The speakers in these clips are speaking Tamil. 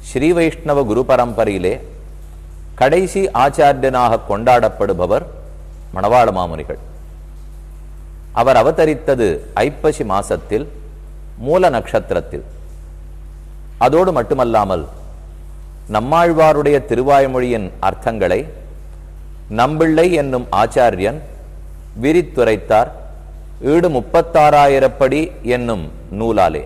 ஸ்ரீ வைஷ்ணவ குரு பரம்பரையிலே கடைசி ஆச்சாரியனாக கொண்டாடப்படுபவர் மணவாள மாமுனிகள் அவர் அவதரித்தது ஐப்பசி மாசத்தில் மூல நட்சத்திரத்தில் அதோடு மட்டுமல்லாமல் நம்மாழ்வாருடைய திருவாய்மொழியின் அர்த்தங்களை நம்பிள்ளை என்னும் ஆச்சாரியன் விரித்துரைத்தார் ஈடு முப்பத்தாறாயிரப்படி என்னும் நூலாலே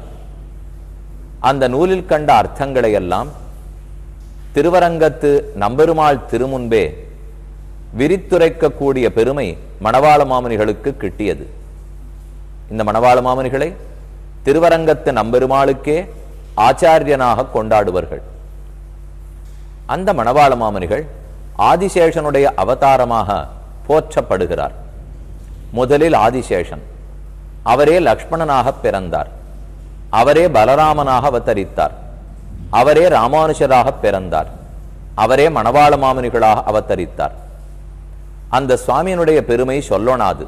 அந்த நூலில் கண்ட அர்த்தங்களை எல்லாம் திருவரங்கத்து நம்பெருமாள் திருமுன்பே விரித்துரைக்கக்கூடிய பெருமை மணவாள மாமனிகளுக்கு கிட்டியது இந்த மணவாள மாமனிகளை திருவரங்கத்து நம்பெருமாளுக்கே ஆச்சாரியனாக கொண்டாடுவார்கள் அந்த மணவாள மாமனிகள் ஆதிசேஷனுடைய அவதாரமாக போற்றப்படுகிறார் முதலில் ஆதிசேஷன் அவரே லக்ஷ்மணனாக பிறந்தார் அவரே பலராமனாக அவதரித்தார் அவரே ராமானுஷராக பிறந்தார் அவரே மணவாள மாமனிகளாக அவதரித்தார் அந்த சுவாமியினுடைய பெருமை சொல்லொணாது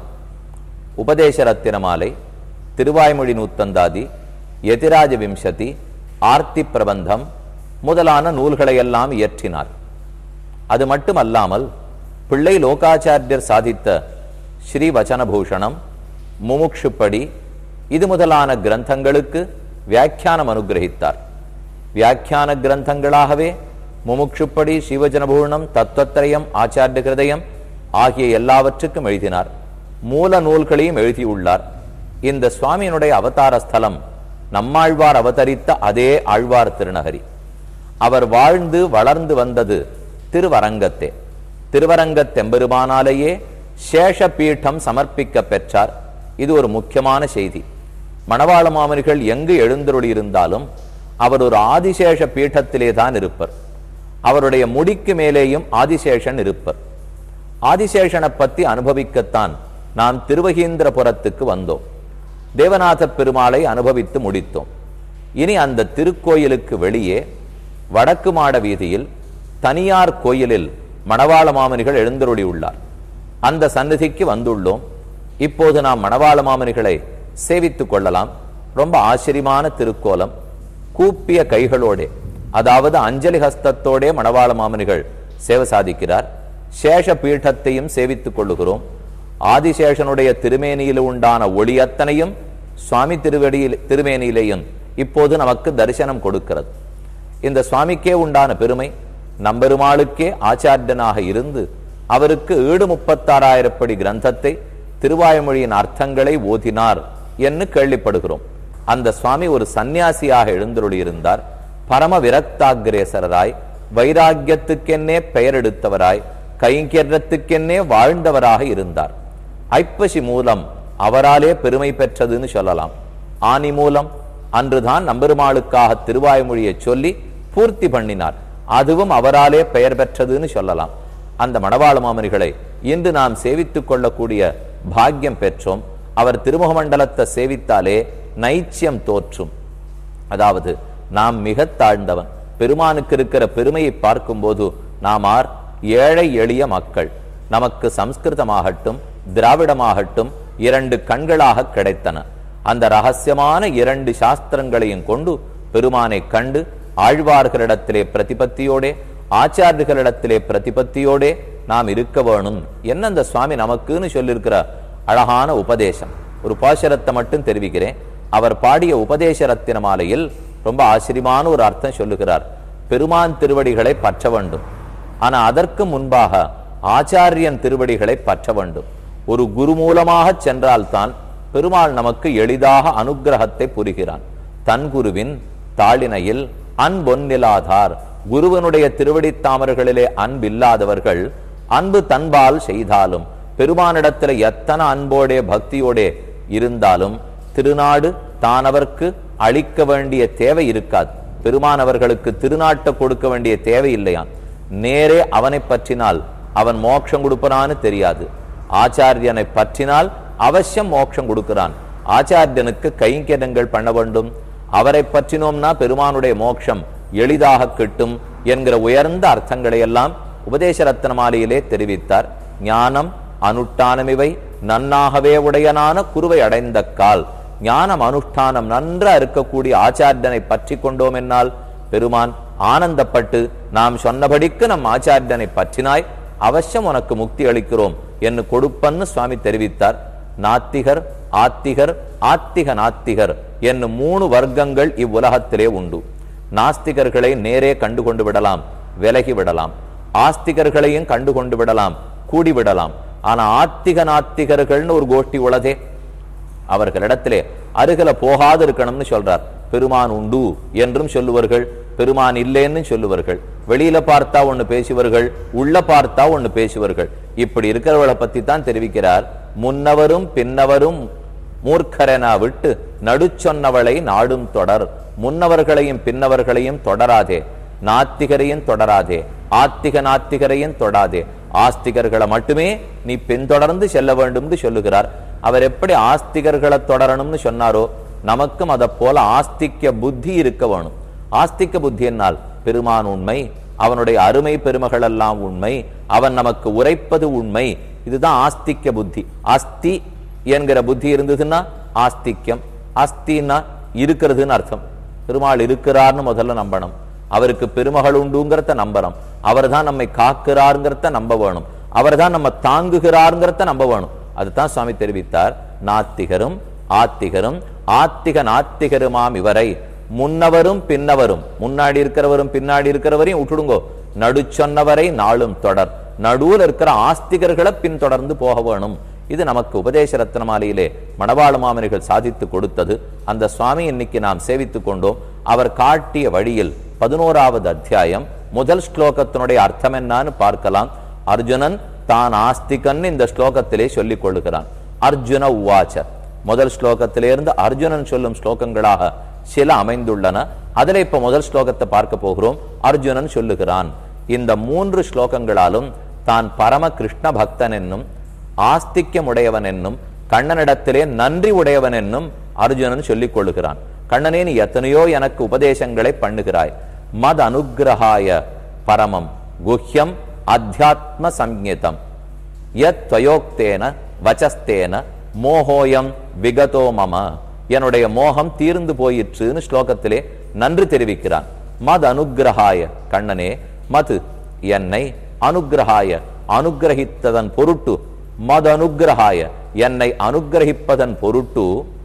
உபதேச ரத்தினமாலை திருவாய்மொழி நூத்தந்தாதி எதிராஜ விம்சதி ஆர்த்தி பிரபந்தம் முதலான நூல்களையெல்லாம் இயற்றினார் அது மட்டுமல்லாமல் பிள்ளை லோகாச்சாரியர் சாதித்த ஸ்ரீ வச்சனபூஷணம் முமுக்ஷுப்படி இது முதலான கிரந்தங்களுக்கு வியாக்கியானம் அனுகிரகித்தார் வியாக்கியான கிரந்தங்களாகவே முமுக்ஷுப்படி ஸ்ரீவச்சனபூஷணம் தத்துவத்திரயம் ஆச்சாரிய கிருதயம் ஆகிய எல்லாவற்றுக்கும் எழுதினார் மூல நூல்களையும் எழுதியுள்ளார் இந்த சுவாமியினுடைய அவதார ஸ்தலம் நம்மாழ்வார் அவதரித்த அதே ஆழ்வார் திருநகரி அவர் வாழ்ந்து வளர்ந்து வந்தது திருவரங்கத்தே திருவரங்கத்தெம்பெருமானாலேயே சேஷ பீഠம் சமர்ப்பிக்க பெற்றார் இது ஒரு முக்கியமான செய்தி மணவாள மாமனிகள் எங்கு எழுந்தருளி இருந்தாலும் அவர் ஒரு ஆதிசேஷ பீഠத்திலே தான் இருப்பர் அவருடைய முடிக்கு மேலேயும் ஆதிசேஷன் இருப்பர் ஆதிசேஷனை பத்தி அனுபவிக்கத்தான் நாம் திருவகீந்திரபுரத்துக்கு வந்தோம் தேவநாத பெருமாளை அனுபவித்து முடித்தோம் இனி அந்த திருக்கோயிலுக்கு வெளியே வடக்கு மாட வீதியில் தனியார் கோயிலில் மணவாள மாமனிகள் எழுந்தருளி உள்ளார் அந்த சந்நிதிக்கு வந்துள்ளோம் இப்போது நாம் மணவாள மாமனிகளை சேவித்துக் கொள்ளலாம் ரொம்ப ஆச்சரியமான திருக்கோலம் கூப்பிய கைகளோடே அதாவது அஞ்சலி ஹஸ்தத்தோடே மணவாள மாமனிகள் சேவை சாதிக்கிறார் சேஷ பீഠத்தையும் சேவித்துக் கொள்ளுகிறோம் ஆதிசேஷனுடைய திருமேனியில் உண்டான ஒளி அத்தனையும் சுவாமி திருவடியில் திருமேனியிலேயும் இப்போது நமக்கு தரிசனம் கொடுக்கிறது இந்த சுவாமிக்கே உண்டான பெருமை நம்பெருமாளுக்கே ஆச்சாரியனாக இருந்து அவருக்கு ஈடு முப்பத்தாறாயிரப்படி கிரந்தத்தை திருவாய்மொழியின் அர்த்தங்களை ஓதினார் என்று கேள்விப்படுகிறோம் அந்த சுவாமி ஒரு சந்நியாசியாக எழுந்தருளியிருந்தார் பரம விரக்தாகிரேசரராய் வைராக்கியத்துக்கென்னே பெயர் எடுத்தவராய் கைங்கரியத்துக்கென்னே வாழ்ந்தவராக இருந்தார் ஐப்பசி மூலம் அவராலே பெருமை பெற்றதுன்னு சொல்லலாம் ஆனி மூலம் அன்றுதான் நம்பெருமாளுக்காக திருவாய்மொழியை சொல்லி பூர்த்தி பண்ணினார் அதுவும் அவராலே பெயர் பெற்றதுன்னு சொல்லலாம் அந்த மணவாள மாமனிகளை இன்று நாம் சேவித்துக் கொள்ளக்கூடிய பாக்கியம் பெற்றோம் அவர் திருமுக மண்டலத்தை சேவித்தாலே நைச்சியம் தோற்றும் அதாவது நாம் மிக தாழ்ந்தவன் பெருமானுக்கு இருக்கிற பெருமையை பார்க்கும்போது நாம் ஆர் ஏழை எளிய மக்கள் நமக்கு சம்ஸ்கிருதமாகட்டும் திராவிடமாகட்டும் இரண்டு கண்களாக கிடைத்தன அந்த ரகசியமான இரண்டு சாஸ்திரங்களையும் கொண்டு பெருமானை கண்டு ஆழ்வார்களிடத்திலே பிரதிபத்தியோடே ஆச்சாரியர்களிடத்திலே பிரதிபத்தியோடே நாம் இருக்க வேணும் என்ன அந்த சுவாமி நமக்குன்னு சொல்லியிருக்கிற அழகான உபதேசம் ஒரு பாசரத்தை மட்டும் தெரிவிக்கிறேன் அவர் பாடிய உபதேச ரத்தின மாலையில் ரொம்ப ஆச்சரியமான ஒரு அர்த்தம் சொல்லுகிறார் பெருமான் திருவடிகளை பற்ற வேண்டும் ஆனா அதற்கு முன்பாக ஆச்சாரியன் திருவடிகளை பற்ற வேண்டும் ஒரு குரு மூலமாக சென்றால்தான் பெருமாள் நமக்கு எளிதாக அனுக்கிரகத்தை புரிகிறான் தன் குருவின் தாளினையில் அன்பொன்னிலாதார் குருவனுடைய திருவடி தாமர்களிலே அன்பில்லாதவர்கள் அன்பு தன்பால் செய்தாலும் பெருமானிடத்துல எத்தனை அன்போடே பக்தியோடே இருந்தாலும் திருநாடு தானவர்க்கு அளிக்க வேண்டிய தேவை இருக்காது பெருமான் அவர்களுக்கு திருநாட்டை கொடுக்க வேண்டிய தேவை இல்லையாம் நேரே அவனை பற்றினால் அவன் மோட்சம் கொடுப்பறான்னு தெரியாது ஆச்சாரியனை பற்றினால் அவசியம் மோட்சம் கொடுக்கிறான் ஆச்சாரியனுக்கு கைங்கரியங்கள் பண்ண வேண்டும் அவரை பற்றினோம்னா பெருமானுடைய மோட்சம் எளிதாக கிட்டும் என்கிற உயர்ந்த அர்த்தங்களை எல்லாம் உபதேச ரத்னமாலையிலே தெரிவித்தார் ஞானம் அனுஷ்டானமிவை நன்னாகவே உடையனான குருவை அடைந்த கால் ஞானம் அனுஷ்டானம் நன்றா இருக்கக்கூடிய ஆச்சாரியனை பற்றி கொண்டோம் என்னால் பெருமான் ஆனந்தப்பட்டு நாம் சொன்னபடிக்கு நம் ஆச்சாரியனை பற்றினாய் அவசியம் உனக்கு முக்தி அளிக்கிறோம் என்று கொடுப்பன்னு சுவாமி தெரிவித்தார் நாத்திகர் ஆத்திகர் ஆத்திக நாத்திகர் என்னும் மூணு வர்க்கங்கள் இவ்வுலகத்திலே உண்டு நாஸ்திகர்களை நேரே கண்டு கொண்டு விடலாம் விலகி விடலாம் ஆஸ்திகர்களையும் கண்டு கொண்டு விடலாம் கூடி விடலாம் ஆனா ஆத்திக நாத்திகர்கள்னு ஒரு கோஷ்டி உள்ளதே அவர்களிடத்திலே அருகில போகாது இருக்கணும்னு சொல்றார் பெருமான் உண்டு என்றும் சொல்லுவார்கள் பெருமான் இல்லைன்னு சொல்லுவார்கள் வெளியில பார்த்தா ஒண்ணு பேசுவார்கள் உள்ள பார்த்தா ஒண்ணு பேசுவார்கள் இப்படி இருக்கிறவளை பத்தி தான் தெரிவிக்கிறார் முன்னவரும் பின்னவரும் மூர்க்கரெனா விட்டு நடுச்சொன்னவளை நாடும் தொடர் முன்னவர்களையும் பின்னவர்களையும் தொடராதே நாத்திகரையும் தொடராதே ஆத்திக நாத்திகரையும் தொடாதே ஆஸ்திகர்களை மட்டுமே நீ பின்தொடர்ந்து செல்ல வேண்டும்னு சொல்லுகிறார் அவர் எப்படி ஆஸ்திகர்களை தொடரணும்னு சொன்னாரோ நமக்கும் அதை போல ஆஸ்திக்க புத்தி இருக்க வேணும் ஆஸ்திக்க புத்தி என்னால் பெருமான் உண்மை அவனுடைய அருமை பெருமகள் எல்லாம் உண்மை அவன் நமக்கு உரைப்பது உண்மை இதுதான் ஆஸ்திக்க புத்தி அஸ்தி என்கிற புத்தி இருந்ததுன்னா ஆஸ்திக்யம் அஸ்தின்னா இருக்கிறதுன்னு அர்த்தம் பெருமாள் இருக்கிறார்னு முதல்ல நம்பணும் அவருக்கு பெருமகள் உண்டுங்கிறத நம்பணும் அவர் தான் நம்மை காக்கிறாருங்கிறத நம்ப வேணும் அவர் தான் நம்ம தாங்குகிறாருங்கிறத நம்ப வேணும் அதுதான் சுவாமி தெரிவித்தார் நாத்திகரும் ஆத்திகரும் ஆத்திக நாத்திகருமாம் இவரை முன்னவரும் பின்னவரும் முன்னாடி இருக்கிறவரும் பின்னாடி இருக்கிறவரையும் விட்டுடுங்கோ நடு சொன்னவரை நாளும் தொடர் நடுவில் இருக்கிற ஆஸ்திகர்களை பின்தொடர்ந்து போக வேணும் இது நமக்கு உபதேச ரத்னமாலையிலே மணவாள மாமனிகள் சாதித்து கொடுத்தது அந்த சுவாமி இன்னைக்கு நாம் சேவித்துக் கொண்டோம் அவர் காட்டிய வழியில் பதினோராவது அத்தியாயம் முதல் ஸ்லோகத்தினுடைய அர்த்தம் என்னன்னு பார்க்கலாம் அர்ஜுனன் தான் ஆஸ்திகன் இந்த ஸ்லோகத்திலே சொல்லிக் கொள்ளுகிறான் அர்ஜுன உவாச்ச முதல் ஸ்லோகத்திலிருந்து அர்ஜுனன் சொல்லும் ஸ்லோகங்களாக சில அமைந்துள்ளன அதில் இப்ப முதல் ஸ்லோகத்தை பார்க்க போகிறோம் அர்ஜுனன் சொல்லுகிறான் இந்த மூன்று ஸ்லோகங்களாலும் தான் பரம கிருஷ்ண பக்தன் என்னும் ஆஸ்திக்யம் உடையவன் என்னும் கண்ணனிடத்திலே நன்றி உடையவன் என்னும் அர்ஜுனன் சொல்லிக் கொள்ளுகிறான் கண்ணனே நீ எத்தனையோ எனக்கு உபதேசங்களை பண்ணுகிறாய் மத் அனுகிரகாய பரமம் குஹ்யம் அத்தியாத்ம சம்ஞிதம் யத் துவயோக்தேன வச்சஸ்தேன மோகோயம் விகதோ மம என்னுடைய மோகம் தீர்ந்து போயிற்றுன்னு ஸ்லோகத்திலே நன்றி தெரிவிக்கிறான் மத் அனுகிரகாய கண்ணனே மது என்னை அனுகிரகாய அனுகிரகித்ததன் பொருட்டு மது அனுகிரகாய என்னை அனுகிரகிப்பதன் பொருட்டு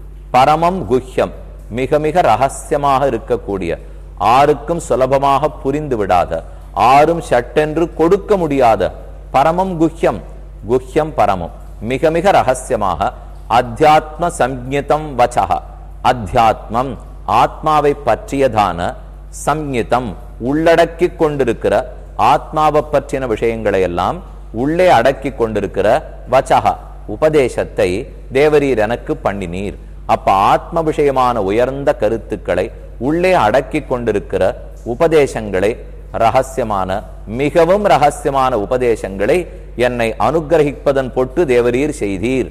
பரமம் குஹ்யம் மிக மிக ரகசியமாக இருக்கக்கூடிய ஆருக்கும் சுலபமாக புரிந்து விடாத ஆரும் சட்டென்று கொடுக்க முடியாத பரமம் குஹ்யம் குஹ்யம் பரமம் மிக மிக ரகசியமாக அத்தியாத்ம சம்ஞிதம் வச்சக அத்தியாத்மம் ஆத்மாவை பற்றியதான சம்ஞிதம் உள்ளடக்கி கொண்டிருக்கிற ஆத்மாவை பற்றின விஷயங்களை எல்லாம் உள்ளே அடக்கி கொண்டிருக்கிற வச்சக உபதேசத்தை தேவரீர் எனக்கு பண்ணினீர் அப்ப ஆத்ம விஷயமான உயர்ந்த கருத்துக்களை உள்ளே அடக்கி கொண்டிருக்கிற உபதேசங்களை ரகசியமான மிகவும் ரகசியமான உபதேசங்களை என்னை அனுகிரகிப்பதன் பொட்டு தேவரீர் செய்தீர்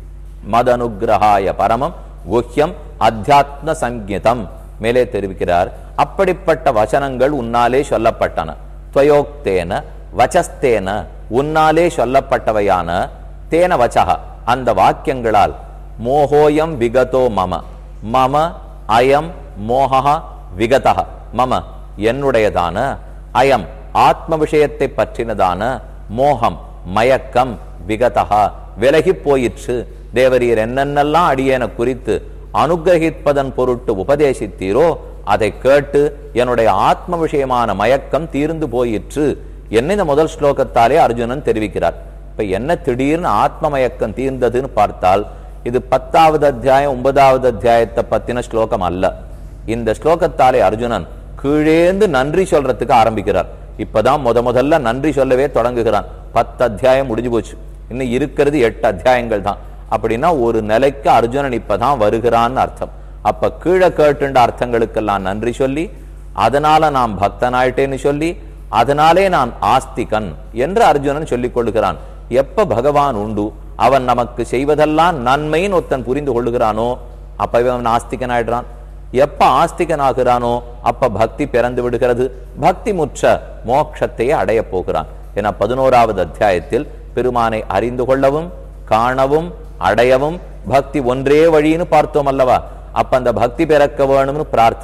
மதனுகிரகாய பரமம் குஹ்யம் அத்தியாத்ம சங்கீதம் மேலே தெரிவிக்கிறார் அப்படிப்பட்ட வசனங்கள் உன்னாலே சொல்லப்பட்டன துவயோக்தேன வச்சஸ்தேன உன்னாலே சொல்லப்பட்டவையான தேன வச்சக அந்த வாக்கியங்களால் மோகோயம் விகதோ மம மம அயம் மோகா விகதக மம என்னுடையதான அயம் ஆத்ம விஷயத்தை பற்றினதான மோகம் மயக்கம் விகதகா விலகி போயிற்று தேவரீர் என்னென்னலாம் அடியேன குறித்து அனுகிரகிப்பதன் பொருட்டு உபதேசித்தீரோ அதை கேட்டு என்னுடைய ஆத்ம விஷயமான மயக்கம் தீர்ந்து போயிற்று என்ன இந்த முதல் ஸ்லோகத்தாலே அர்ஜுனன் தெரிவிக்கிறார் இப்ப என்ன திடீர்னு ஆத்ம மயக்கம் தீர்ந்ததுன்னு பார்த்தால் இது பத்தாவது அத்தியாயம் ஒன்பதாவது அத்தியாயத்தை பத்தின ஸ்லோகம் அல்ல இந்த ஸ்லோகத்தாலே அர்ஜுனன் கீழேந்து நன்றி சொல்றதுக்கு ஆரம்பிக்கிறார் இப்பதான் முத முதல்ல நன்றி சொல்லவே தொடங்குகிறான் பத்து அத்தியாயம் முடிஞ்சு போச்சு இன்னும் இருக்கிறது எட்டு அத்தியாயங்கள் தான் அப்படின்னா ஒரு நிலைக்கு அர்ஜுனன் இப்பதான் வருகிறான்னு அர்த்தம் அப்ப கீழே கேட்டுண்ட அர்த்தங்களுக்கெல்லாம் நன்றி சொல்லி அதனால நான் பக்தனாயிட்டேன்னு சொல்லி அதனாலே நான் ஆஸ்திகன் என்று அர்ஜுனன் சொல்லிக் கொள்கிறான் எப்ப பகவான் உண்டு அவன் நமக்கு செய்வதெல்லாம் நன்மைன்னு ஒருத்தன் புரிந்து கொள்ளுகிறானோ அப்பவே அவன் ஆஸ்திகன் ஆயிடுறான் எப்ப ஆஸ்திகன் ஆகிறானோ அப்ப பக்தி பிறந்து விடுகிறது பக்தி முற்ற மோட்சத்தையே அடையப் போகிறான் என பதினோராவது அத்தியாயத்தில் பெருமானை அறிந்து கொள்ளவும் காணவும் அடையவும் பக்தி ஒன்றே வழின்னு பார்த்தோம் அல்லவா அப்ப அந்த பக்தி பிறக்க வேணும்னு பிரார்த்தனை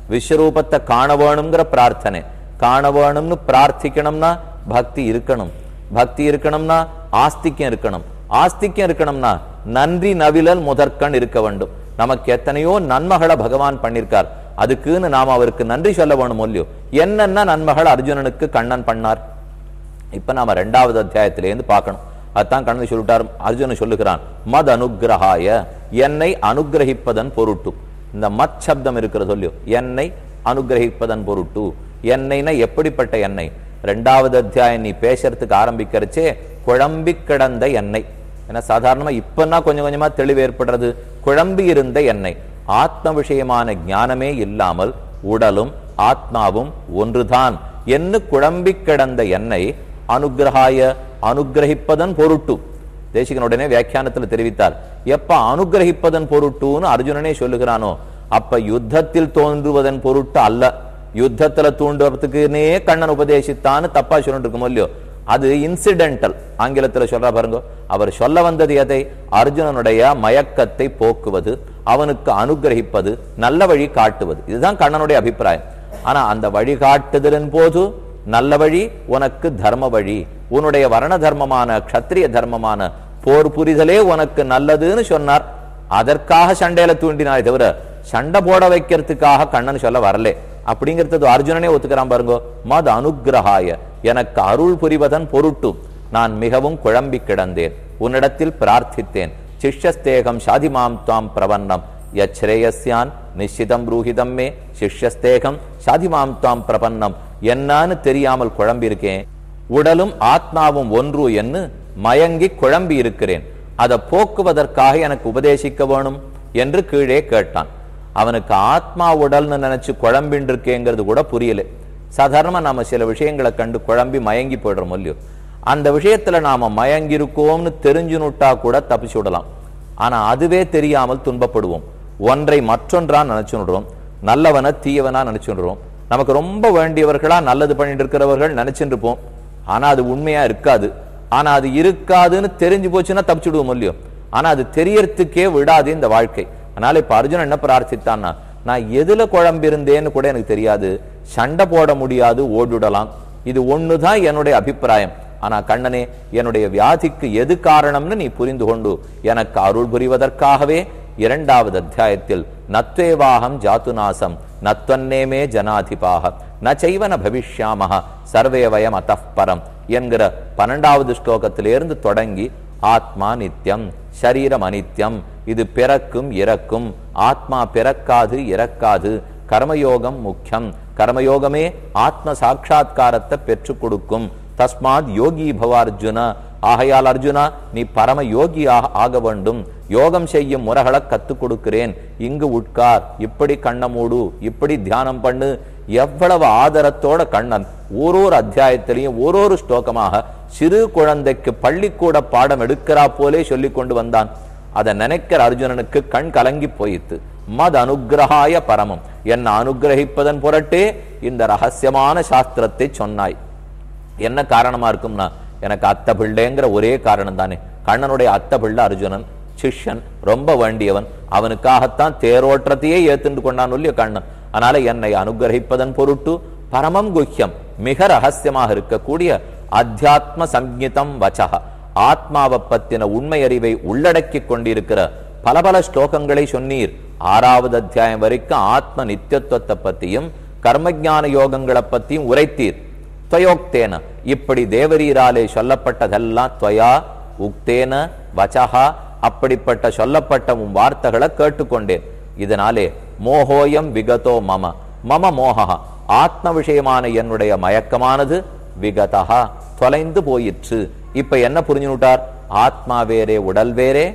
விஸ்வரூபத்தை காண வேணுங்கிற பிரார்த்தனை காண வேணும்னு பிரார்த்திக்கணும்னா பக்தி இருக்கணும் பக்தி இருக்கணும்னா ஆஸ்திக்கம் இருக்கணும் ஆஸ்திக்கம் இருக்கணும்னா நன்றி நவிழல் முதற்கண் இருக்க வேண்டும் நமக்கு எத்தனையோ நன்மைகளை பகவான் பண்ணிருக்கார் அதுக்குன்னு நாம அவருக்கு நன்றி சொல்ல வேணும் இல்லையோ என்னென்ன நன்மைகள் அர்ஜுனனுக்கு கண்ணன் பண்ணார் இப்ப நாம ரெண்டாவது அத்தியாயத்திலேருந்து பார்க்கணும் அதான் கண்ணன் சொல்லிட்டார் அர்ஜுனன் சொல்லுகிறான் மத் அனுகிரகாய என்னை அனுகிரகிப்பதன் பொருட்டு இந்த மத் சப்தம் இருக்கிறது சொல்லியோ என்னை அனுகிரகிப்பதன் பொருட்டு என்னைனா எப்படிப்பட்ட எண்ணெய் ரெண்டாவது அத்தியாயம் நீ பேசுறதுக்கு ஆரம்பிக்கிறச்சே குழம்பி கிடந்த எண்ணெய் ஏன்னா சாதாரணமா இப்பன்னா கொஞ்சம் கொஞ்சமா தெளிவு ஏற்படுறது குழம்பி இருந்த எண்ணெய் ஆத்ம விஷயமான ஞானமே இல்லாமல் உடலும் ஆத்மாவும் ஒன்றுதான் என்று குழம்பி கிடந்த எண்ணெய் அனுகிரகாய அனுகிரகிப்பதன் பொருட்டு தேசிகன் உடனே வியாக்கியானத்தில் தெரிவித்தார் எப்ப அனுகிரகிப்பதன் பொருட்டுன்னு அர்ஜுனனே சொல்லுகிறானோ அப்ப யுத்தத்தில் தோன்றுவதன் பொருட்டு அல்ல யுத்தத்துல தூண்டுறதுக்குன்னே கண்ணன் உபதேசித்தான்னு தப்பா சொல்லிட்டு இருக்கும் இல்லையோ அது இன்சிடென்டல் ஆங்கிலத்துல சொல்ற பாருங்க அவர் சொல்ல வந்தது எதை அர்ஜுனனுடைய மயக்கத்தை போக்குவது அவனுக்கு அனுகிரகிப்பது நல்ல வழி காட்டுவது இதுதான் கண்ணனுடைய அபிப்பிராயம் ஆனா அந்த வழிகாட்டுதலின் போது நல்ல வழி உனக்கு தர்ம வழி உன்னுடைய வர்ண தர்மமான க்ஷத்திரிய தர்மமான போர் புரிதலே உனக்கு நல்லதுன்னு சொன்னார் அதற்காக சண்டையில தூண்டினாரே தவிர சண்டை போட வைக்கிறதுக்காக கண்ணன் சொல்ல வரலே அப்படிங்கிறது அர்ஜுனனே ஒத்துக்கிறான் பாருங்க மது அனுகிரகாய எனக்கு அருள் புரிவதன் பொருட்டு நான் மிகவும் குழம்பி கிடந்தேன் உன்னிடத்தில் பிரார்த்தித்தேன் சிஷ்யஸ்தேகம் சாதிமாம் துவாம் பிரபன்னம் யச்ரேயஸ்யான் நிச்சிதம் ரூஹிதம் மே சிஷ்யஸ்தேகம் சாதிமாம் துவாம் பிரபன்னம் என்னான்னு தெரியாமல் குழம்பி இருக்கேன் உடலும் ஆத்மாவும் ஒன்று என்று மயங்கி குழம்பி இருக்கிறேன் அதை போக்குவதற்காக எனக்கு உபதேசிக்க வேணும் என்று கீழே கேட்டான் அவனுக்கு ஆத்மா உடல்னு நினைச்சு குழம்பின்னு இருக்கேங்கிறது கூட புரியல சாதாரணமா நாம சில விஷயங்களை கண்டு குழம்பி மயங்கி போயிடுறோம் இல்லையோ அந்த விஷயத்துல நாம மயங்கி இருக்கோம்னு தெரிஞ்சுனுட்டா கூட தப்பிச்சு விடலாம் ஆனா அதுவே தெரியாமல் துன்பப்படுவோம் ஒன்றை மற்றொன்றா நினைச்சுடுறோம் நல்லவனை தீயவனா நினைச்சுடுறோம் நமக்கு ரொம்ப வேண்டியவர்களா நல்லது பண்ணிட்டு இருக்கிறவர்கள் நினைச்சுட்டு இருப்போம் ஆனா அது உண்மையா இருக்காது ஆனா அது இருக்காதுன்னு தெரிஞ்சு போச்சுன்னா தப்பிச்சுடுவோம் இல்லையோ ஆனா அது தெரியறதுக்கே விடாது இந்த வாழ்க்கை அதனால இப்ப அர்ஜுனன் என்ன பிரார்த்தித்தான்னா நான் எதுல குழம்பிருந்தேன்னு கூட எனக்கு தெரியாது சண்டை போட முடியாது ஓடிடலாம் இது ஒண்ணுதான் என்னுடைய அபிப்பிராயம் ஆனா கண்ணனே என்னுடைய வியாதிக்கு எது காரணம்னு நீ புரிந்து கொண்டு எனக்கு அருள் புரிவதற்காகவே இரண்டாவது அத்தியாயத்தில் நத்வேவாகம் ஜாத்துநாசம் நத்வன்னேமே ஜனாதிபாக ந செய்வன பவிஷ்யாமஹ சர்வே வயம் அத்தப்பரம் என்கிற பன்னெண்டாவது ஸ்லோகத்திலிருந்து தொடங்கி ஆத்மா நித்தியம் சரீரம் அனித்யம் இது பிறக்கும் இறக்கும் ஆத்மா பிறக்காது இறக்காது கர்மயோகம் முக்கியம் கர்மயோகமே ஆத்ம சாட்சா்காரத்தை பெற்றுக் கொடுக்கும் தஸ்மாத் யோகி பவ அர்ஜுன ஆகையால் அர்ஜுனா நீ பரம யோகியாக ஆக வேண்டும் யோகம் செய்யும் முறைகளை கத்துக் கொடுக்கிறேன் இங்கு உட்கார் இப்படி கண்ண மூடு இப்படி தியானம் பண்ணு எவ்வளவு ஆதரத்தோட கண்ணன் ஓரோரு அத்தியாயத்திலையும் ஓரோரு ஸ்லோகமாக சிறு குழந்தைக்கு பள்ளிக்கூட பாடம் எடுக்கிறா போலே சொல்லி கொண்டு வந்தான் அதை நினைக்கிற அர்ஜுனனுக்கு கண் கலங்கி போயித்து மத் அனுகிரகாய பரமம் என்னை அனுகிரகிப்பதன் பொருட்டே இந்த ரகசியமான சாஸ்திரத்தை சொன்னாய் என்ன காரணமா இருக்கும்னா எனக்கு அத்த பிள்ளைங்கிற ஒரே காரணம் தானே கண்ணனுடைய அத்த பிள்ளை அர்ஜுனன் சிஷ்யன் ரொம்ப வேண்டியவன் அவனுக்காகத்தான் தேரோற்றத்தையே ஏத்துண்டு கொண்டான் இல்லையோ கண்ணன் அதனால என்னை அனுகிரகிப்பதன் பொருட்டு பரமம் குஹ்யம் மிக ரகசியமாக இருக்கக்கூடிய அத்தியாத்ம சம்ஹிதம் வச்சக ஆத்மாவை பத்தின உண்மை அறிவை உள்ளடக்கி கொண்டிருக்கிற பல பல ஸ்லோகங்களை சொன்னீர் ஆறாவது அத்தியாயம் வரைக்கும் ஆத்ம நித்தியத்துவத்தை பத்தியும் கர்மஞான யோகங்களை பத்தியும் உரைத்தீர் துவயோக்தேன இப்படி தேவரீராலே சொல்லப்பட்டதெல்லாம் துவயா உக்தேன வச்சகா அப்படிப்பட்ட சொல்லப்பட்ட உன் வார்த்தைகளை கேட்டுக்கொண்டேன் இதனாலே மோகோயம் விகதோ மம மம மோகா ஆத்ம விஷயமான என்னுடைய மயக்கமானது விகதா தொலைந்து போயிற்று இப்ப என்ன புரிஞ்சுனுட்டார் ஆத்மா வேறே உடல் வேறே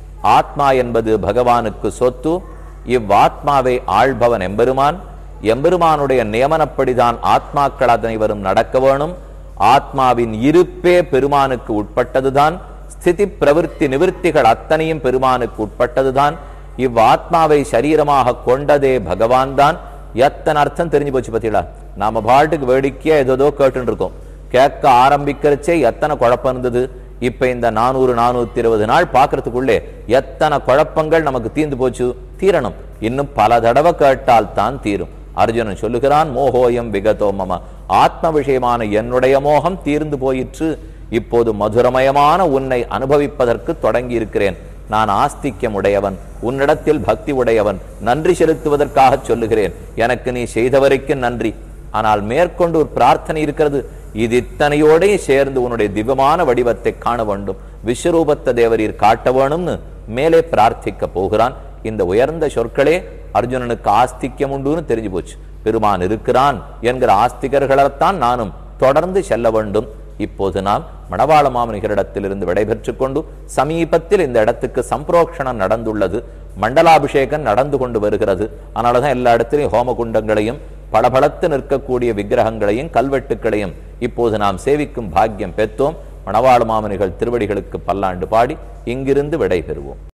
ஆத்மா என்பது பகவானுக்கு சொத்து இவ்வாத்மாவை ஆள்பவன் எம்பெருமான் எம்பெருமானுடைய நியமனப்படிதான் ஆத்மாக்கள் அனைவரும் நடக்க வேணும் ஆத்மாவின் இருப்பே பெருமானுக்கு உட்பட்டதுதான் ஸ்திதி பிரவிற்த்தி நிவிற்த்திகள் அத்தனையும் பெருமானுக்கு உட்பட்டதுதான் இவ்வாத்மாவை சரீரமாக கொண்டதே பகவான் தான் எத்தனை அர்த்தம் தெரிஞ்சு போச்சு பத்திகளா நாம பாட்டுக்கு வேடிக்கையா ஏதோ கேட்டுன்னு இருக்கோம் கேட்க ஆரம்பிக்கிறச்சே எத்தனை குழப்பம் இருந்தது இப்ப இந்த நானூறு நானூத்தி இருபது நாள் பாக்குறதுக்குள்ளே எத்தனை குழப்பங்கள் நமக்கு தீர்ந்து போச்சு தீரணும் இன்னும் பல தடவை கேட்டால் தான் தீரும் அர்ஜுனன் சொல்லுகிறான் மோகோயம் விகதோ மம ஆத்ம விஷயமான என்னுடைய மோகம் தீர்ந்து போயிற்று இப்போது மதுரமயமான உன்னை அனுபவிப்பதற்கு தொடங்கி இருக்கிறேன் நான் ஆஸ்திக்கம் உடையவன் உன்னிடத்தில் பக்தி உடையவன் நன்றி செலுத்துவதற்காக சொல்லுகிறேன் எனக்கு நீ செய்தவரைக்கு நன்றி ஆனால் மேற்கொண்டு ஒரு பிரார்த்தனை இருக்கிறது இது இத்தனையோடையும் சேர்ந்து உன்னுடைய திவ்யமான வடிவத்தை காண வேண்டும் விஸ்வரூபத்த தேவரீர் காட்ட வேணும்னு மேலே பிரார்த்திக்க போகிறான் இந்த உயர்ந்த சொற்களே அர்ஜுனனுக்கு ஆஸ்திக்கம் உண்டுன்னு தெரிஞ்சு போச்சு பெருமான் இருக்கிறான் என்கிற ஆஸ்திகர்களைத்தான் நானும் தொடர்ந்து செல்ல வேண்டும் இப்போது நாம் மணவாள மாமனிகரிடத்திலிருந்து விடைபெற்றுக் கொண்டு சமீபத்தில் இந்த இடத்துக்கு சம்பிரோக்ஷணம் நடந்துள்ளது மண்டலாபிஷேகம் நடந்து கொண்டு வருகிறது அதனாலதான் எல்லா இடத்திலையும் ஹோமகுண்டங்களையும் பளபளத்து நிற்கக்கூடிய விக்கிரகங்களையும் கல்வெட்டுக்களையும் இப்போது நாம் சேவிக்கும் பாக்கியம் பெற்றோம் மணவாள மாமனிகள் திருவடிகளுக்கு பல்லாண்டு பாடி இங்கிருந்து விடை பெறுவோம்